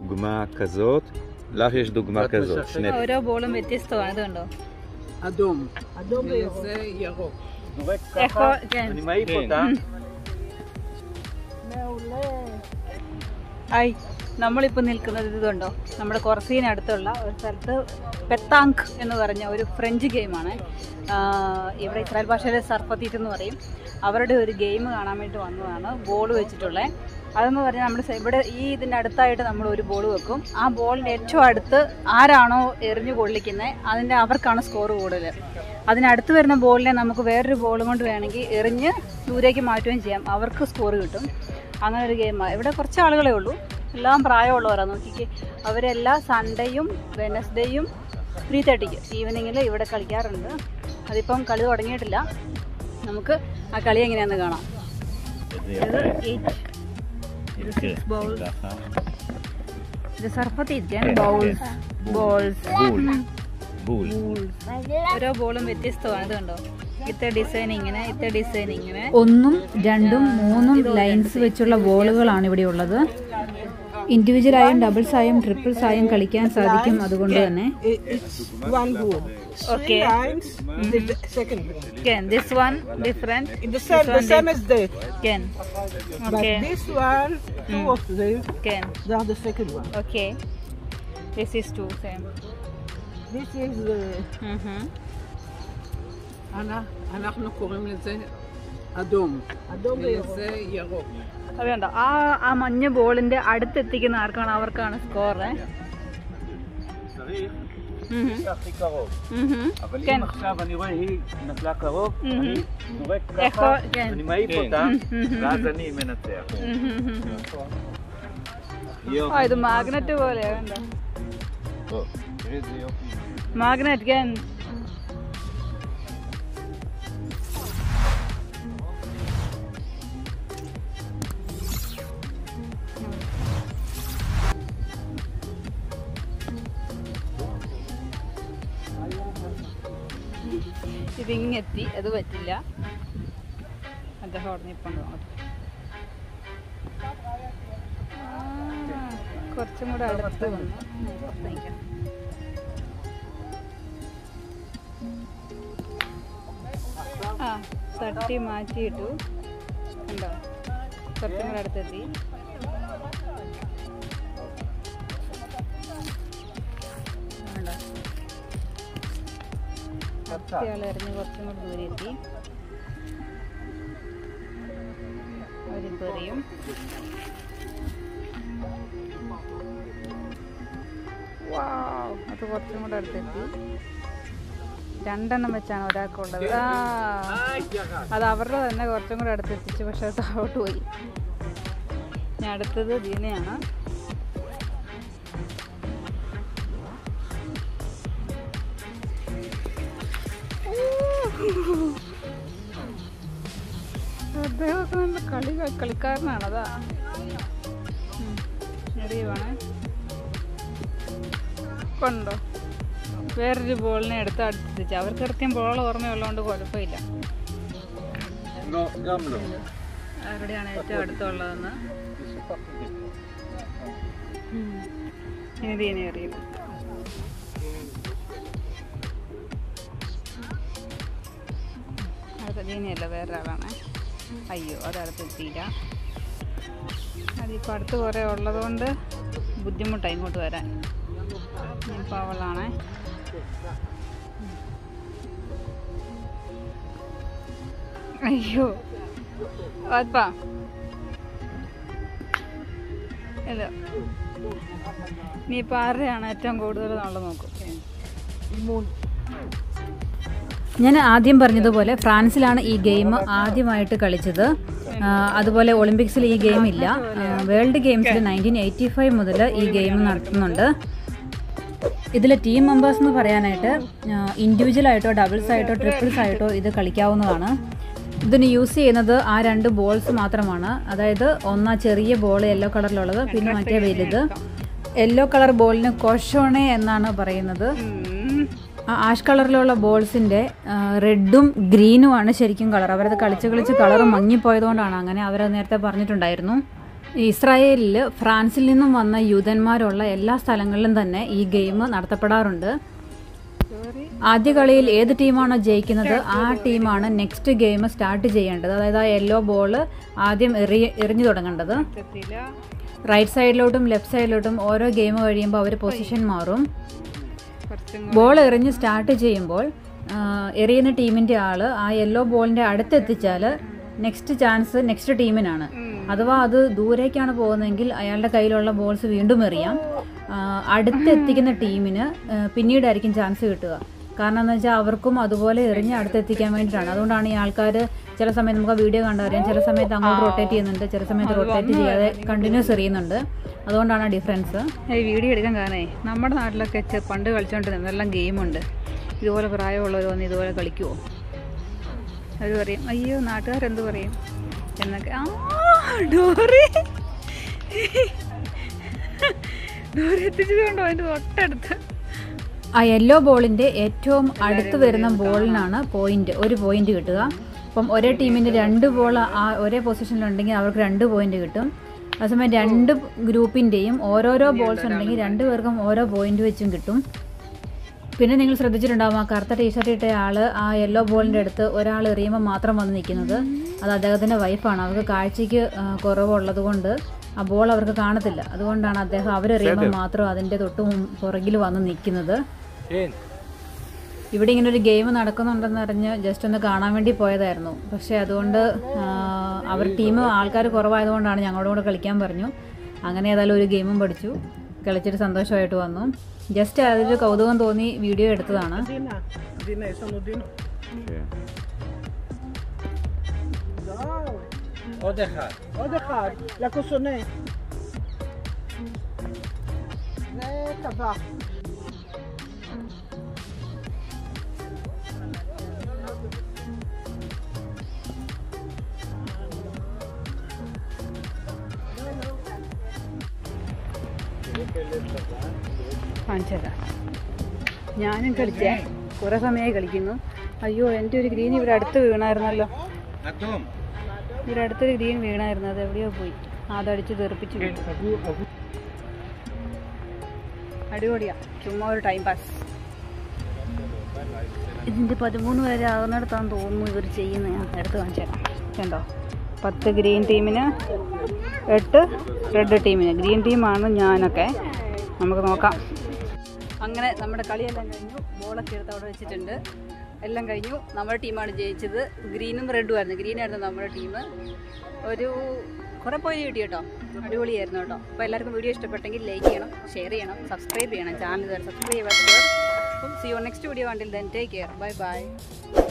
דוגמה כזאת, לך יש דוגמה את כזאת, משחקת? שני ഓരോ ബോളും വ്യത്യസ്തമാണ് ഇത് כണ്ടോ אדום. אדום וירוק. וזה ירוק. זורק איפה, כן. אני מעיף כן. אותה, מעולה. ഐ നമ്മളിപ്പോൾ നിൽക്കുന്നത് ഇത് കണ്ടോ നമ്മുടെ കൊറസീനടുത്തുള്ള ഒരു സ്ഥലത്ത് പെത്താങ്ക് എന്ന് പറഞ്ഞ ഒരു ഫ്രഞ്ച് ഗെയിമാണ് ഇവിടെ ഇസ്രായേൽ ഭാഷയിൽ സർഫത്തീറ്റ് എന്ന് പറയും അവരുടെ ഒരു ഗെയിം കാണാൻ വേണ്ടി വന്നതാണ് ബോൾ വെച്ചിട്ടുള്ളത് അതെന്ന് പറഞ്ഞാൽ നമ്മൾ ഇവിടെ ഈ ഇതിൻ്റെ അടുത്തായിട്ട് നമ്മൾ ഒരു ബോൾ വെക്കും ആ ബോളിൻ്റെ ഏറ്റവും അടുത്ത് ആരാണോ എറിഞ്ഞു കൊള്ളിക്കുന്നത് അതിൻ്റെ അവർക്കാണ് സ്കോർ കൂടുതൽ അതിനടുത്ത് വരുന്ന ബോളിനെ നമുക്ക് വേറൊരു ബോളും കൊണ്ട് വേണമെങ്കിൽ എറിഞ്ഞ് ദൂരേക്ക് മാറ്റുകയും ചെയ്യാം അവർക്ക് സ്കോർ കിട്ടും അങ്ങനെ ഒരു ഗെയിമാണ് ഇവിടെ കുറച്ച് ആളുകളേ ഉള്ളൂ എല്ലാം പ്രായമുള്ളവരാണ് നോക്കിക്ക് അവരെല്ലാം സൺഡേയും വെനസ്ഡേയും ത്രീ തേർട്ടിക്ക് ഈവനിങ്ങിൽ ഇവിടെ കളിക്കാറുണ്ട് അതിപ്പം കളി തുടങ്ങിയിട്ടില്ല നമുക്ക് ആ കളി എങ്ങനെയാണെന്ന് കാണാം ഇത് eight. ഇത് six balls. ഇത് സർഫത്ത് ഇരിക്കാൻ ബൗൾസ് ബോൾസ് בול. ഓരോ ബോളും വ്യത്യസ്തമാണ് ഇത് കണ്ടോ ഇത്ര ഡിസൈൻ ഇങ്ങനെ ഇത്ര ഡിസൈൻ ഇങ്ങനെ ഒന്നും രണ്ടും മൂന്നും ലൈൻസ് വെച്ചുള്ള ബോളുകളാണ് ഇവിടെ ഉള്ളത് ഇൻഡിവിജ്വൽ ആയും ഡബിൾസ് ആയും ട്രിപ്പിൾസ് ആയും കളിക്കാൻ സാധിക്കും അതുകൊണ്ട് തന്നെ I- It's one ball. Okay. Three lines, the the second ball. This one different The same, the same as that. Can But okay this one, two of them, can they are the second one. Okay this is to same This is uh, אנ- אנחנו קוראים לזה אדום, אדום וירוק. וזה ירוק. അതുകൊണ്ടോ ആ ആ മഞ്ഞ ബോളിന്റെ അടുത്തെത്തിക്കുന്ന ആർക്കാണ് അവർക്കാണ് score צריך הכי קרוב. אבל כן. אם עכשיו אני רואה היא נפלה קרוב, אני זורק איך ככה, הוא- כן. אני מעיף כן. אותה, ואז אני מנצח. ആ ഇത് magnet പോലെയാ കണ്ടോ בוא, תראי איזה יופי. മാഗ്നറ്റ് כן ഇതിങ്ങെത്തി അത് പറ്റില്ല അദ്ദേഹം അവിടെ നിൽപ്പുണ്ട് അങ്ങോട്ട് ആ, കുറച്ചും കൂടെ അടുത്ത് വന്നു ഞാൻ പുറത്ത് നിൽക്കാം ആ തട്ടി മാറ്റിയിട്ടു കണ്ടോ കുറച്ചും കൂടെ അടുത്തെത്തി കണ്ടോ കുറച്ചയാൾ എറിഞ്ഞ് കുറച്ചും കൂടെ ദൂരെ എത്തി അവരിപ്പോൾ എറിയും വാവ് അത് കുറച്ചും കൂടെ അടുത്തെത്തി രണ്ടെണ്ണം വെച്ചാണ് ഒരാൾക്കുള്ളത് ആ അത് അവരുടെ തന്നെ കുറച്ചും കൂടെ അടുത്തെത്തിച്ചു പക്ഷെ അത് താഴോട്ട് പോയി ഞാൻ അടുത്തത് ദീനയാണ് അദ്ദേഹമൊക്കെ നല്ല കളി കളിക്കാരനാണ് അതാ എറിയുവാണേ കൊണ്ടോ വേറൊരു ബോളിനെ എടുത്ത് അടുത്തെത്തിച്ച് അവർക്ക് കൃത്യം ബോൾ ഓർമ്മയുള്ളതുകൊണ്ട് കുഴപ്പമില്ല לא, גם לא. ആരുടെയാണ് ഏറ്റവും അടുത്തുള്ളതെന്ന് ഇനി ദീനെ അറിയും അടുത്ത ദീനയല്ല വേറൊരാളാണ് അയ്യോ അത് അടുത്തെത്തിയില്ല അതിപ്പോൾ അടുത്ത് കുറേ ഉള്ളതുകൊണ്ട് ബുദ്ധിമുട്ടാണ് ഇങ്ങോട്ട് വരാൻ ഇപ്പോൾ അവളാണേ അയ്യോ അപ്പാ ഇല്ല നീ ഇപ്പം ആരുടെയാണ് ഏറ്റവും കൂടുതൽ എന്നുള്ളത് നോക്കും ഞാൻ ആദ്യം പറഞ്ഞതുപോലെ ഫ്രാൻസിലാണ് ഈ ഗെയിം ആദ്യമായിട്ട് കളിച്ചത് ആ, അതുപോലെ ഒളിമ്പിക്സിൽ ഈ ഗെയിം ഇല്ല ആ, വേൾഡ് ഗെയിംസിൽ നയൻറ്റീൻ എയ്റ്റി ഫൈവ് മുതൽ ഈ ഗെയിം നടത്തുന്നുണ്ട് ഇതിൽ ടീം മെമ്പേഴ്സ് എന്ന് പറയാനായിട്ട് ഇൻഡിവിജ്വൽ ആയിട്ടോ ഡബിൾസ് ആയിട്ടോ ട്രിപ്പിൾസ് ആയിട്ടോ ഇത് കളിക്കാവുന്നതാണ് ഇതിന് യൂസ് ചെയ്യുന്നത് ആ രണ്ട് ബോൾസ് മാത്രമാണ് അതായത് ഒന്നാ ചെറിയ ബോൾ യെല്ലോ കളറിലുള്ളത് പിന്നെ മറ്റേ വലുത് യെല്ലോ കളർ ബോളിന് കൊഷോണെ എന്നാണ് പറയുന്നത് ആ ആഷ് കളറിലുള്ള ബോൾസിൻ്റെ റെഡും ഗ്രീനുമാണ് ശരിക്കും കളർ അവരത് കളിച്ച് കളിച്ച് കളർ മങ്ങിപ്പോയതുകൊണ്ടാണ് അങ്ങനെ അവരത് നേരത്തെ പറഞ്ഞിട്ടുണ്ടായിരുന്നു ഇസ്രായേലിൽ ഫ്രാൻസിൽ നിന്നും വന്ന യൂതന്മാരുള്ള എല്ലാ സ്ഥലങ്ങളിലും തന്നെ ഈ ഗെയിം നടത്തപ്പെടാറുണ്ട് ആദ്യ കളിയിൽ ഏത് ടീമാണോ ജയിക്കുന്നത് ആ ടീമാണ് നെക്സ്റ്റ് ഗെയിം സ്റ്റാർട്ട് ചെയ്യേണ്ടത് അതായത് ആ യെല്ലോ ബോൾ ആദ്യം എറി എറിഞ്ഞു തുടങ്ങേണ്ടത് റൈറ്റ് സൈഡിലോട്ടും ലെഫ്റ്റ് സൈഡിലോട്ടും ഓരോ ഗെയിം കഴിയുമ്പോൾ അവർ പൊസിഷൻ മാറും ബോൾ എറിഞ്ഞ് സ്റ്റാർട്ട് ചെയ്യുമ്പോൾ ആ, എറിയുന്ന ടീമിൻ്റെ ആള് ആ യെല്ലോ ബോളിൻ്റെ അടുത്തെത്തിച്ചാൽ നെക്സ്റ്റ് ചാൻസ് നെക്സ്റ്റ് ടീമിനാണ് അഥവാ അത് ദൂരേക്കാണ് പോകുന്നതെങ്കിൽ അയാളുടെ കയ്യിലുള്ള ബോൾസ് വീണ്ടും എറിയാം ആ, അടുത്തെത്തിക്കുന്ന ടീമിന് ആ, പിന്നീടായിരിക്കും ചാൻസ് കിട്ടുക കാരണം എന്ന് വെച്ചാൽ അവർക്കും അതുപോലെ എറിഞ്ഞ് അടുത്തെത്തിക്കാൻ വേണ്ടിയിട്ടാണ് അതുകൊണ്ടാണ് ഈ ആൾക്കാർ ചില സമയത്ത് നമുക്ക് വീഡിയോ കണ്ടറിയാം ചില സമയത്ത് അങ്ങോട്ട് റൊട്ടേറ്റ് ചെയ്യുന്നുണ്ട് ചില സമയത്ത് റൊട്ടേറ്റ് ചെയ്യാതെ കണ്ടിന്യൂസ് എറിയുന്നുണ്ട് അതുകൊണ്ടാണ് ഡിഫറൻസ് ഈ വീഡിയോ എടുക്കാൻ കാരണേ നമ്മുടെ നാട്ടിലൊക്കെ ചെ- പണ്ട് കളിച്ചുകൊണ്ടിരുന്ന എന്തെല്ലാം ഗെയിമുണ്ട് ഇതുപോലെ പ്രായമുള്ളവർ വന്ന് ഇതുപോലെ കളിക്കുമോ അവർ പറയും അയ്യോ നാട്ടുകാരെന്ത് പറയും എന്നൊക്കെ ആ ഡോറി ഡോറി എത്തിച്ചതുകൊണ്ടോ അതിൻ്റെ തൊട്ടടുത്ത് ആ യെല്ലോ ബോളിൻ്റെ ഏറ്റവും അടുത്ത് വരുന്ന ബോളിനാണ് പോയിന്റ് ഒരു പോയിന്റ് കിട്ടുക അപ്പം ഒരേ ടീമിൻ്റെ രണ്ട് ബോൾ ആ ഒരേ പൊസിഷനിലുണ്ടെങ്കിൽ അവർക്ക് രണ്ട് പോയിന്റ് കിട്ടും അതേസമയം രണ്ട് ഗ്രൂപ്പിൻ്റെയും ഓരോരോ ബോൾസ് ഉണ്ടെങ്കിൽ രണ്ട് പേർക്കും ഓരോ പോയിന്റ് വെച്ചും കിട്ടും പിന്നെ നിങ്ങൾ ശ്രദ്ധിച്ചിട്ടുണ്ടാവും ആ കറുത്ത ടീഷർട്ട് ഇട്ട ആൾ ആ യെല്ലോ ബോളിൻ്റെ അടുത്ത് ഒരാൾ എറിയുമ്പോൾ മാത്രം വന്ന് നിൽക്കുന്നത് അത് അദ്ദേഹത്തിൻ്റെ വൈഫാണ് അവർക്ക് കാഴ്ചയ്ക്ക് ആ, കുറവുള്ളത് കൊണ്ട് ആ ബോൾ അവർക്ക് കാണത്തില്ല അതുകൊണ്ടാണ് അദ്ദേഹം അവരെറിയുമ്പോൾ മാത്രം അതിൻ്റെ തൊട്ട് മുൻ- പുറകിൽ വന്ന് നിൽക്കുന്നത് ഇവിടെ ഇങ്ങനെ ഒരു ഗെയിം നടക്കുന്നുണ്ടെന്ന് അറിഞ്ഞ് ജസ്റ്റ് ഒന്ന് കാണാൻ വേണ്ടി പോയതായിരുന്നു പക്ഷേ അതുകൊണ്ട് ആ, അവർ ടീം ആൾക്കാർ കുറവായതുകൊണ്ടാണ് ഞങ്ങളോട് കൂടെ കളിക്കാൻ പറഞ്ഞു അങ്ങനെ ഏതായാലും ഒരു ഗെയിമും പഠിച്ചു കളിച്ചിട്ട് സന്തോഷമായിട്ട് വന്നു ജസ്റ്റ് അതൊരു കൗതുകം തോന്നി വീഡിയോ എടുത്തതാണ് Dina. Dina, יש לנו דינה. עוד אחד. עוד אחד, לקוסונה. זה טבח. കാണിച്ചേരാം ഞാനും കളിച്ചേ കുറേ സമയമായി കളിക്കുന്നു അയ്യോ എൻ്റെ ഒരു ഗ്രീൻ ഇവിടെ അടുത്ത് വീണായിരുന്നല്ലോ אדום. ഇവിടെ അടുത്തൊരു ഗ്രീൻ വീണായിരുന്നു അത് എവിടെയോ പോയി അതടിച്ച് തെറിപ്പിച്ചു വിട്ടു. അടിപൊളിയാ ചുമ്മാ ഒരു ടൈം പാസ് ഇതിൻ്റെ പതിമൂന്ന് വരെ ആകുന്നിടത്താന്ന് തോന്നുന്നു ഇവർ ചെയ്യുന്നത് ഞാൻ എടുത്ത് കാണിച്ചേരാം കണ്ടോ പത്ത് ഗ്രീൻ ടീമിന് എട്ട് റെഡ് ടീമിന് ഗ്രീൻ ടീമാണ് ഞാനൊക്കെ നമുക്ക് നോക്കാം അങ്ങനെ നമ്മുടെ കളിയെല്ലാം കഴിഞ്ഞു ബോളൊക്കെ എടുത്ത് അവിടെ വെച്ചിട്ടുണ്ട് എല്ലാം കഴിഞ്ഞു നമ്മുടെ ടീമാണ് ജയിച്ചത് ഗ്രീനും റെഡും ആയിരുന്നു ഗ്രീനായിരുന്നു നമ്മുടെ ടീം ഒരു കുറേ പോയിന്റ് കിട്ടി കേട്ടോ അടിപൊളിയായിരുന്നു കേട്ടോ അപ്പോൾ എല്ലാവർക്കും വീഡിയോ ഇഷ്ടപ്പെട്ടെങ്കിൽ ലൈക്ക് ചെയ്യണം ഷെയർ ചെയ്യണം സബ്സ്ക്രൈബ് ചെയ്യണം ചാനൽ സബ്സ്ക്രൈബ് ചെയ്യാത്തവർ അപ്പം സി യു നെക്സ്റ്റ് വീഡിയോ കണ്ടിൽ then take care bye by